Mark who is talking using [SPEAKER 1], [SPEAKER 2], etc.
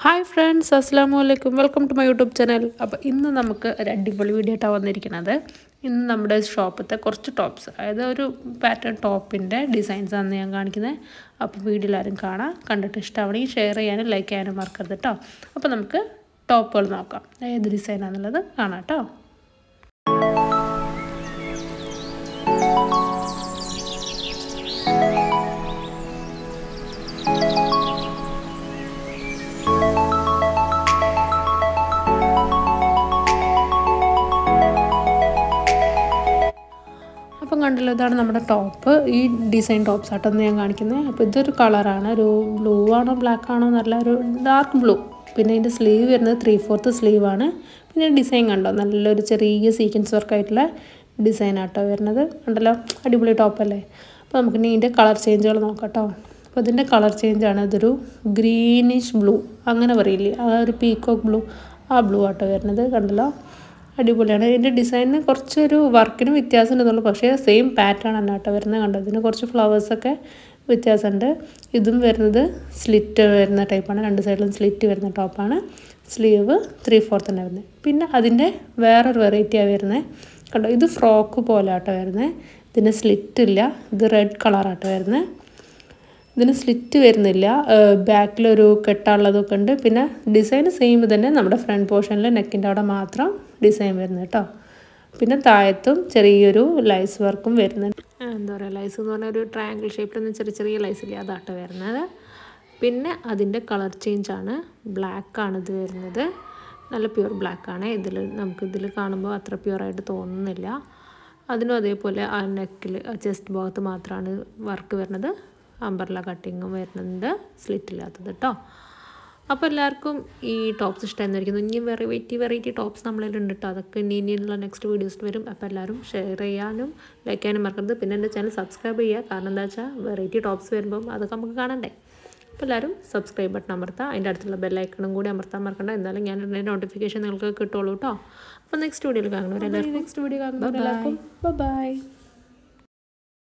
[SPEAKER 1] hi friends അസ്സാം വലൈക്കും welcome to my YouTube channel അപ്പോൾ ഇന്ന് നമുക്ക് ഒരു അടിപൊളി വീഡിയോ ആയിട്ടാണ് വന്നിരിക്കുന്നത് ഇന്ന് നമ്മുടെ ഷോപ്പത്തെ കുറച്ച് ടോപ്സ് അതായത് ഒരു പാറ്റേൺ ടോപ്പിൻ്റെ ഡിസൈൻസാണ് ഞാൻ കാണിക്കുന്നത് അപ്പോൾ വീഡിയോയിൽ ആരും കാണാം കണ്ടിട്ട് ഇഷ്ടമാവണമെങ്കിൽ ഷെയർ ചെയ്യാനും ലൈക്ക് ചെയ്യാനും മറക്കരുത് കേട്ടോ അപ്പോൾ നമുക്ക് ടോപ്പുകൾ നോക്കാം ഏത് ഡിസൈനാണെന്നുള്ളത് കാണാം കേട്ടോ അപ്പം കണ്ടല്ലോ ഇതാണ് നമ്മുടെ ടോപ്പ് ഈ ഡിസൈൻ ടോപ്സ് ആട്ടെന്ന് ഞാൻ കാണിക്കുന്നത് അപ്പോൾ ഇതൊരു കളറാണ് ഒരു ബ്ലൂ ആണോ ബ്ലാക്ക് ആണോ എന്നല്ല ഒരു ഡാർക്ക് ബ്ലൂ പിന്നെ ഇതിൻ്റെ സ്ലീവ് വരുന്നത് ത്രീ ഫോർത്ത് സ്ലീവാണ് പിന്നെ ഡിസൈൻ കണ്ടോ നല്ലൊരു ചെറിയ സീക്വൻസ് വർക്കായിട്ടുള്ള ഡിസൈൻ ആട്ടോ വരുന്നത് കണ്ടല്ലോ അടിപൊളി ടോപ്പല്ലേ അപ്പോൾ നമുക്ക് ഇനി ഇതിൻ്റെ കളർ ചേഞ്ചുകൾ നോക്കാം കേട്ടോ അപ്പോൾ ഇതിൻ്റെ കളർ ചേഞ്ചാണ് ഇതൊരു ഗ്രീനിഷ് ബ്ലൂ അങ്ങനെ പറയില്ലേ ആ ഒരു പീക്കോക്ക് ബ്ലൂ ആ ബ്ലൂ ആട്ടോ വരുന്നത് കണ്ടല്ലോ അടിപൊളിയാണ് ഇതിൻ്റെ ഡിസൈനിന് കുറച്ചൊരു വർക്കിന് വ്യത്യാസം ഉണ്ടെന്നുള്ളൂ പക്ഷേ സെയിം പാറ്റേൺ ആണ് കേട്ടോ വരുന്നത് കണ്ടത് ഇതിന് കുറച്ച് ഫ്ലവേഴ്സൊക്കെ വ്യത്യാസമുണ്ട് ഇതും വരുന്നത് സ്ലിറ്റ് വരുന്ന ടൈപ്പാണ് രണ്ട് സൈഡിലും സ്ലിറ്റ് വരുന്ന ടോപ്പാണ് സ്ലീവ് ത്രീ ഫോർത്ത് തന്നെ വരുന്നത് പിന്നെ അതിൻ്റെ വേറൊരു വെറൈറ്റിയാണ് വരുന്നത് കണ്ടോ ഇത് ഫ്രോക്ക് പോലെ ആട്ടോ വരുന്നത് ഇതിന് സ്ലിറ്റ് ഇല്ല ഇത് റെഡ് കളറാട്ടോ വരുന്നത് ഇതിന് സ്ലിറ്റ് വരുന്നില്ല ബാക്കിലൊരു കെട്ടാനുള്ളതൊക്കെ ഉണ്ട് പിന്നെ ഡിസൈൻ സെയിം തന്നെ നമ്മുടെ ഫ്രണ്ട് പോർഷനിൽ നെക്കിൻ്റെ അവിടെ മാത്രം ഡിസൈൻ വരുന്നത് കേട്ടോ പിന്നെ താഴത്തും ചെറിയൊരു ലൈസ് വർക്കും വരുന്നുണ്ട് എന്താ പറയുക ലൈസ് എന്ന് പറഞ്ഞാൽ ഒരു ട്രയാങ്കിൾ ഷേപ്പിലൊന്നും ചെറിയ ചെറിയ ലൈസ് ഇല്ല അതാട്ടോ വരുന്നത് പിന്നെ അതിൻ്റെ കളർ ചേഞ്ചാണ് ബ്ലാക്കാണ് ഇത് വരുന്നത് നല്ല പ്യുവർ ബ്ലാക്കാണ് ഇതിൽ നമുക്ക് ഇതിൽ കാണുമ്പോൾ അത്ര പ്യുവറായിട്ട് തോന്നുന്നില്ല അതിനും അതേപോലെ ആ നെക്കിൽ ചെസ്റ്റ് ഭാഗത്ത് മാത്രമാണ് വർക്ക് വരുന്നത് അമ്പർല കട്ടിങ്ങും വരുന്നുണ്ട് സ്ലിറ്റ് ഇല്ലാത്തത് കേട്ടോ അപ്പോൾ എല്ലാവർക്കും ഈ ടോപ്സ് ഇഷ്ടമായിരിക്കുന്നു ഇനി വെറൈറ്റി വെറൈറ്റി ടോപ്സ് നമ്മളിലുണ്ട് കേട്ടോ അതൊക്കെ ഇനി ഇനിയുള്ള നെക്സ്റ്റ് വീഡിയോസിൽ വരും അപ്പോൾ എല്ലാവരും ഷെയർ ചെയ്യാനും ലൈക്ക് ചെയ്യാനും മറക്കരുത് പിന്നെ എൻ്റെ ചാനൽ സബ്സ്ക്രൈബ് ചെയ്യുക കാരണം എന്താ വെച്ചാൽ വെറൈറ്റി ടോപ്സ് വരുമ്പം അതൊക്കെ നമുക്ക് കാണണ്ടേ അപ്പോൾ എല്ലാവരും സബ്സ്ക്രൈബ് ബട്ടൺ അമർത്താം അതിൻ്റെ അടുത്തുള്ള ബെല്ലൈക്കണും കൂടി അമർത്താൻ മറക്കണ്ട എന്നാലും ഞാൻ ഇതിൻ്റെ നോട്ടിഫിക്കേഷൻ നിങ്ങൾക്ക് കിട്ടുള്ളൂ കേട്ടോ അപ്പോൾ നെക്സ്റ്റ് വീഡിയോയിൽ കാണുന്നവരെല്ലാവർക്കും നെക്സ്റ്റ് വീഡിയോ കാണുന്നവരെല്ലാവർക്കും ബൈ